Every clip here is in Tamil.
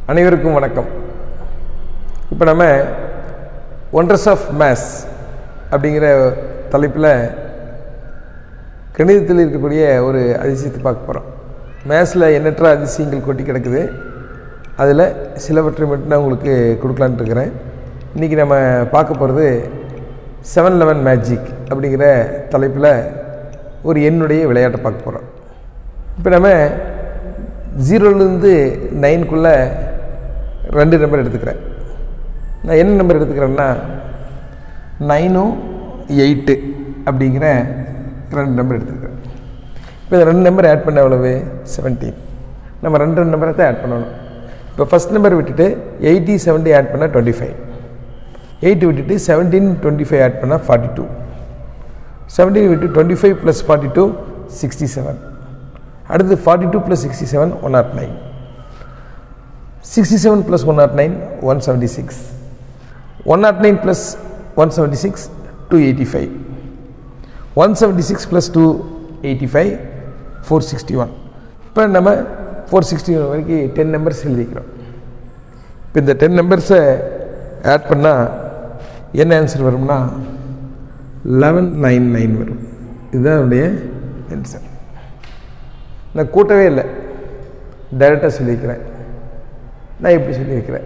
அனைவருக்கும் வணக்கம் இப்போ நம்ம ஒண்டர்ஸ் ஆஃப் மேத்ஸ் அப்படிங்கிற தலைப்பில் கணிதத்தில் இருக்கக்கூடிய ஒரு அதிசயத்தை பார்க்க போகிறோம் மேத்ஸில் எண்ணற்ற அதிசயங்கள் கொட்டி கிடக்குது அதில் சிலவற்றை மட்டும் நான் உங்களுக்கு கொடுக்கலான்ட்டு இருக்கிறேன் இன்றைக்கி நம்ம பார்க்க போகிறது செவன் லெவன் மேஜிக் அப்படிங்கிற தலைப்பில் ஒரு எண்ணுடைய விளையாட்டை பார்க்க போகிறோம் இப்போ நம்ம ஜீரோலேருந்து நைனுக்குள்ளே ரெண்டு நம்பர் எடுத்துக்கிறேன் நான் என்ன நம்பர் எடுத்துக்கிறேன்னா நைனும் எயிட்டு அப்படிங்கிற ரெண்டு நம்பர் எடுத்துக்கிறேன் இப்போ இந்த ரெண்டு நம்பர் ஆட் பண்ண எவ்வளவு செவன்டீன் நம்ம ரெண்டு ரெண்டு நம்பரை தான் ஆட் பண்ணணும் இப்போ ஃபஸ்ட் நம்பர் விட்டுட்டு எயிட்டி செவன்ட்டி ஆட் பண்ணால் டுவெண்ட்டி ஃபைவ் எயிட் விட்டுட்டு செவன்டீன் டுவெண்ட்டி ஃபைவ் ஆட் பண்ணால் ஃபார்ட்டி டூ செவன்டீன் விட்டு twenty five plus forty two sixty seven அடுத்து forty two plus sixty seven one nought nine sixty seven plus one nought nine one seventy six one nought nine plus one seventy six two eighty five one seventy six plus two eighty five four sixty one இப்போ நம்ம ஃபோர் சிக்ஸ்டி ஒன் வரைக்கும் டென் நம்பர்ஸ் எழுதிக்கிறோம் இப்போ இந்த டென் நம்பர்ஸை ஆட் பண்ணால் என்ன ஆன்சர் வரும்னா லெவன் நைன் நைன் வரும் இதுதான் என்னுடைய ஆன்சர் நான் கூட்டவே இல்லை டைரெக்டாக சொல்லியிருக்கிறேன் நான் எப்படி சொல்லியிருக்கிறேன்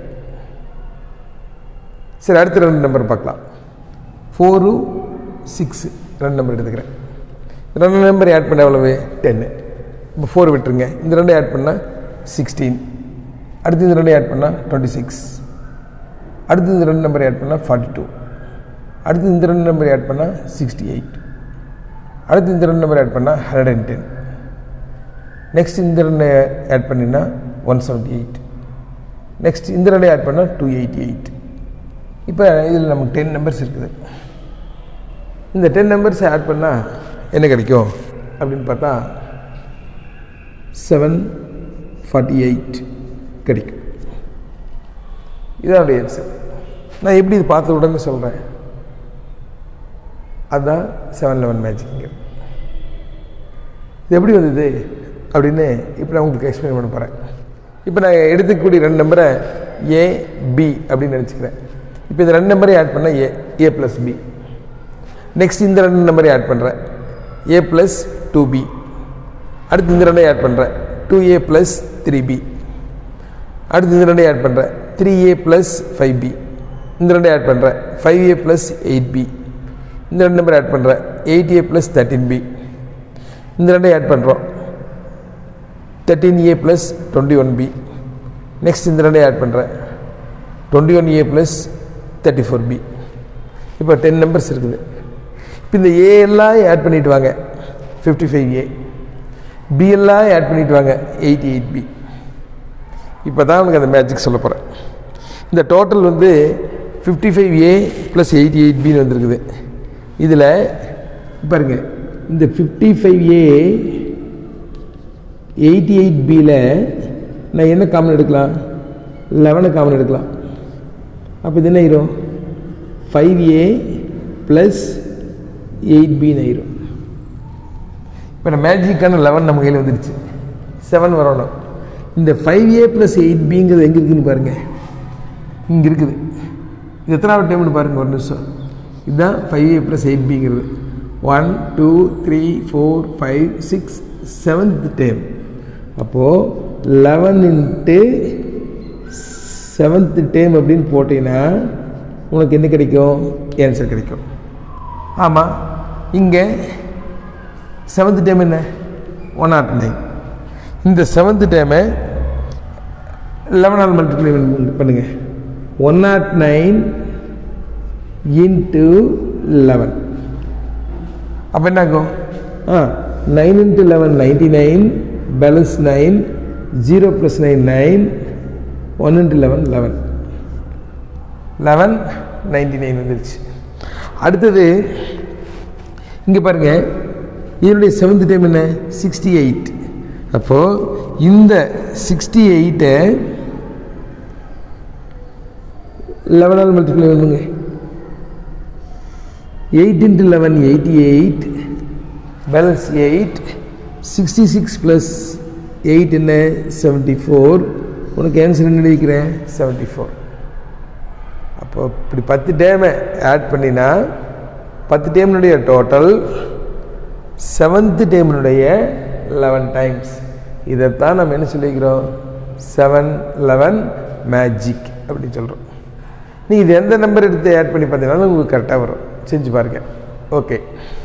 சரி அடுத்த ரெண்டு நம்பர் பார்க்கலாம் ஃபோரு சிக்ஸு ரெண்டு நம்பர் எடுத்துக்கிறேன் ரெண்டு நம்பர் ஆட் பண்ண எவ்வளவு டென்னு இப்போ ஃபோர் விட்டுருங்க இந்த ரெண்டு ஆட் பண்ணால் சிக்ஸ்டீன் அடுத்து இந்த ரெண்டு ஆட் பண்ணால் டுவெண்ட்டி சிக்ஸ் அடுத்து இந்த ரெண்டு நம்பர் ஆட் பண்ணால் ஃபார்ட்டி டூ அடுத்து இந்த ரெண்டு நம்பர் ஆட் பண்ணால் சிக்ஸ்டி எயிட் அடுத்து இந்த ரெண்டு நம்பர் ஆட் பண்ணால் ஹண்ட்ரட் அண்ட் டென் நெக்ஸ்ட் இந்த ரெண்டு ஆட் பண்ணினா ஒன் செவன்ட்டி எயிட் நெக்ஸ்ட் இந்த ரெண்டு ஆட் பண்ணால் டூ எயிட்டி எயிட் இப்போ இதில் நமக்கு டென் நம்பர்ஸ் இருக்குது இந்த டென் நம்பர்ஸ் ஆட் பண்ணால் என்ன கிடைக்கும் அப்படின்னு பார்த்தா செவன் ஃபார்ட்டி எயிட் கிடைக்கும் இதான் ஆன்சர் நான் எப்படி இது பார்த்த உடனே சொல்கிறேன் அதுதான் செவன் லெவன் மேஜிக்ங்கிறது இது எப்படி வந்தது அப்படின்னு இப்போ நான் உங்களுக்கு எக்ஸ்பிளைன் பண்ண போகிறேன் இப்போ நான் எடுத்துக்கக்கூடிய ரெண்டு நம்பரை ஏ பி அப்படின்னு நினச்சிக்கிறேன் இப்போ இந்த ரெண்டு நம்பரையும் ஆட் பண்ணால் A A plus B next இந்த ரெண்டு நம்பரையும் ஆட் பண்ணுறேன் ஏ ப்ளஸ் டூ பி அடுத்து இந்த ரெண்டையும் ஆட் பண்ணுறேன் two A plus three B அடுத்து இந்த ரெண்டையும் ஆட் பண்ணுறேன் three A plus five B இந்த ரெண்டையும் ஆட் பண்ணுறேன் five A plus eight B இந்த ரெண்டு நம்பர் ஆட் பண்ணுறேன் eight A plus thirteen B இந்த ரெண்டையும் ஆட் பண்ணுறோம் thirteen A plus twenty one B next இந்த ரெண்டையும் ஆட் பண்ணுறேன் twenty one A plus thirty four B இப்போ டென் நம்பர்ஸ் இருக்குது இப்போ இந்த ஏ எல்லாம் ஆட் பண்ணிட்டு வாங்க ஃபிஃப்டி ஃபைவ் ஏ பி எல்லாம் ஆட் பண்ணிட்டு வாங்க எயிட்டி எயிட் பி இப்போ தான் உங்களுக்கு அந்த மேஜிக் சொல்ல போகிறேன் இந்த டோட்டல் வந்து fifty five A plus eighty eight பின்னு வந்திருக்குது இதில் பாருங்கள் இந்த fifty five A eighty eight பியில் நான் என்ன காமன் எடுக்கலாம் லெவனை காமன் எடுக்கலாம் அப்போ இது என்ன ஆயிரும் ஃபைவ் ஏ ப்ளஸ் எயிட் பின்னு ஆயிரும் இப்போ நான் மேஜிக்கான லெவன் நம்ம கையில் வந்துடுச்சு செவன் வரணும் இந்த ஃபைவ் ஏ ப்ளஸ் எயிட் பிங்கிறது எங்கே இருக்குதுன்னு பாருங்கள் இங்கே இருக்குது இது எத்தனாவது டைம்னு பாருங்கள் ஒரு நிமிஷம் இதுதான் ஃபைவ் ஏ ப்ளஸ் எயிட் பிங்கிறது one two three four five six seventh time அப்போது லெவன் இன்ட்டு செவன்த்து டைம் அப்படின்னு போட்டிங்கன்னா உனக்கு என்ன கிடைக்கும் ஆன்சர் கிடைக்கும் ஆமாம் இங்கே செவன்த் டைம் என்ன ஒன் நாட் நைன் இந்த செவன்த் டைமை லெவனால் மல்டிப்ளை பண்ணுங்கள் one nought nine into eleven அப்போ என்ன ஆகும் ஆ nine into eleven ninety nine balance nine zero plus nine nine one into eleven eleven eleven ninety nine வந்துருச்சு அடுத்தது இங்கே பாருங்கள் இதனுடைய செவன்த் டைம் என்ன சிக்ஸ்டி எயிட் அப்போது இந்த சிக்ஸ்டி எயிட்டை லெவனால் மல்டிப்ளை பண்ணுங்க eight into eleven eighty eight balance eight sixty six plus eight என்ன செவன்ட்டி ஃபோர் உனக்கு ஆன்சர் என்ன எழுதிக்கிறேன் செவன்ட்டி ஃபோர் அப்போ இப்படி பத்து டேமை ஆட் பண்ணினா பத்து டேமினுடைய டோட்டல் செவன்த்து டேமினுடைய லெவன் டைம்ஸ் இதைத்தான் நம்ம என்ன சொல்லிக்கிறோம் செவன் லெவன் மேஜிக் அப்படின்னு சொல்கிறோம் நீ இது எந்த நம்பர் எடுத்து ஆட் பண்ணி பார்த்தீங்கன்னாலும் உங்களுக்கு கரெக்டாக வரும் செஞ்சு பாருங்க ஓகே